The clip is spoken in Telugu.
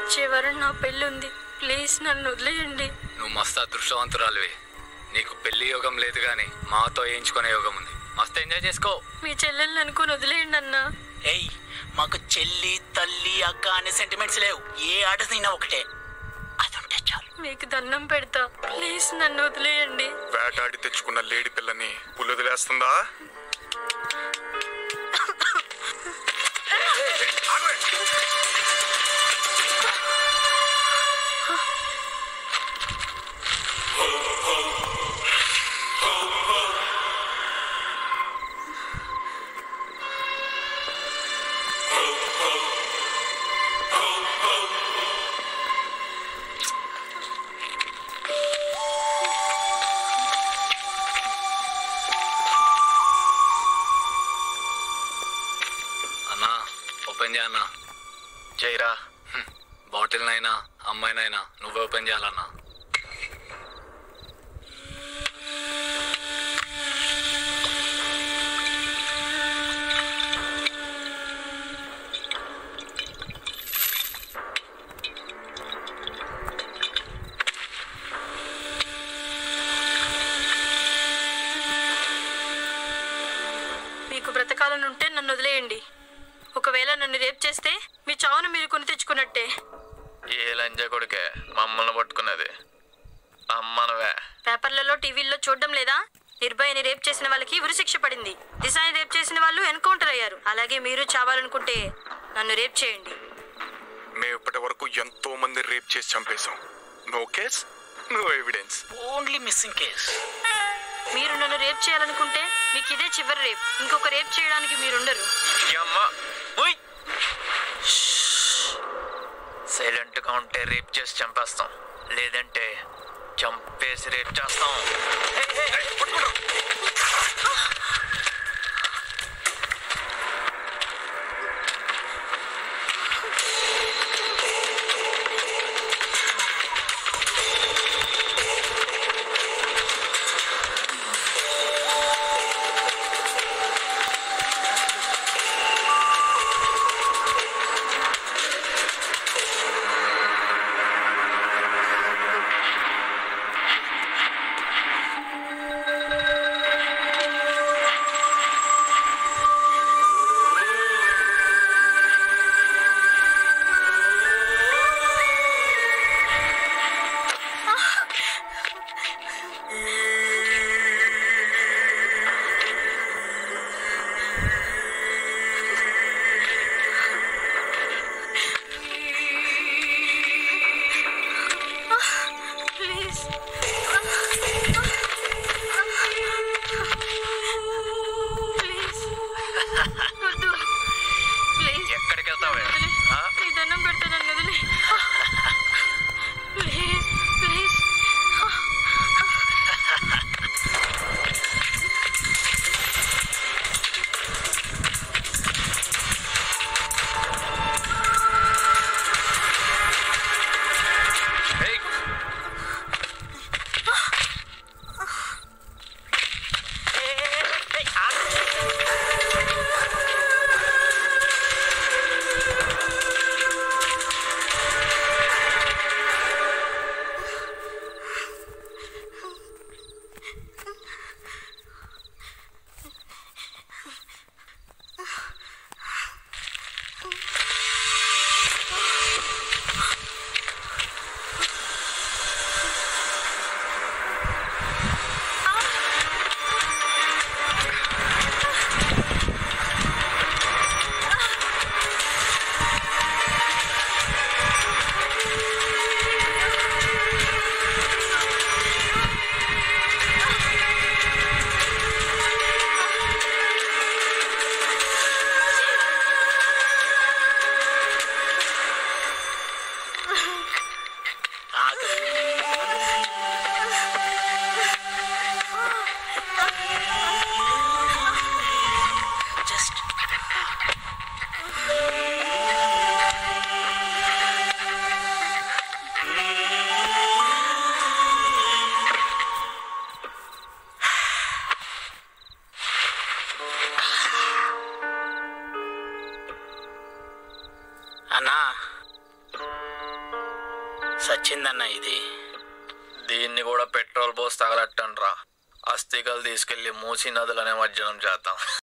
వచ్చే వారం నా పెళ్ళి ఉంది ప్లీజ్ నన్ను వదిలేయండి నువ్వు మస్తు అదృష్టవంతురాలివి నీకు పెళ్లి యోగం లేదు కానీ మాతో వేయించుకునే యోగం ఉంది మస్తు ఎంజాయ్ చేసుకో మీ చెల్లెల్ని అనుకుని వదిలేయండి అన్నా ఏయ్ మాకు చెల్లి తల్లి అక్క అనే సెంటిమెంట్స్ లేవు ఏ ఆర్డర్స్ అయినా ఒకటే అది ఉంటే చాలు మీకు దండం పెడతా ప్లీజ్ నన్ను వదిలేయండి వేటాడి తెచ్చుకున్న లేడి పిల్లని పులి వదిలేస్తుందా అన్నా ఓపెన్ చేయన్నా జైరా బాటిల్నైనా అమ్మాయినైనా నువ్వే ఓపెన్ చేయాలన్నా మీకు బ్రతకాలని ఉంటే నన్ను వదిలేయండి ఒకవేళ నన్ను రేప్ చేస్తే మీ చావును మీరు కొని తెచ్చుకున్నట్టే ఏ లంజ కొడుకే మమ్మల్ని పట్టుకున్నది అమ్మనవే పేపర్లలో టీవీల్లో చూడడం లేదా నిర్భయని రేప్ చేసిన వాళ్ళకి ఉరిశిక్ష పడింది దిశాని రేప్ చేసిన వాళ్ళు ఎన్కౌంటర్ అయ్యారు అలాగే మీరు చావాలనుకుంటే నన్ను రేప్ చేయండి మేము ఇప్పటి వరకు ఎంతో మంది రేప్ చేసి చంపేశాం no case no evidence only missing case మీరు నన్ను రేప్ చేయాలనుకుంటే మీకు ఇదే చివరి రేప్ ఇంకొక రేప్ చేయడానికి మీరుండరు అమ్మ ఉయ్ సైలెంట్గా ఉంటే రేప్ చేసి చంపేస్తాం లేదంటే చంపేసి రేప్ చేస్తాం ప్లీజ్ ప్లీజ్ వద్దు ప్లీజ్ ఎక్కడికి వెళ్తావే వదిలే. ఆ? నీ దండం పెడతా నన్ను వదిలే ప్లీజ్ ప్లీజ్ ఏయ్, జస్ట్ అన్నా సచ్చిందన్న ఇది దీన్ని కూడా పెట్రోల్ పోసి తగలట్టండి రా అస్థికలు తీసుకెళ్లి మూసి నదులనే మజ్జనం చేద్దాం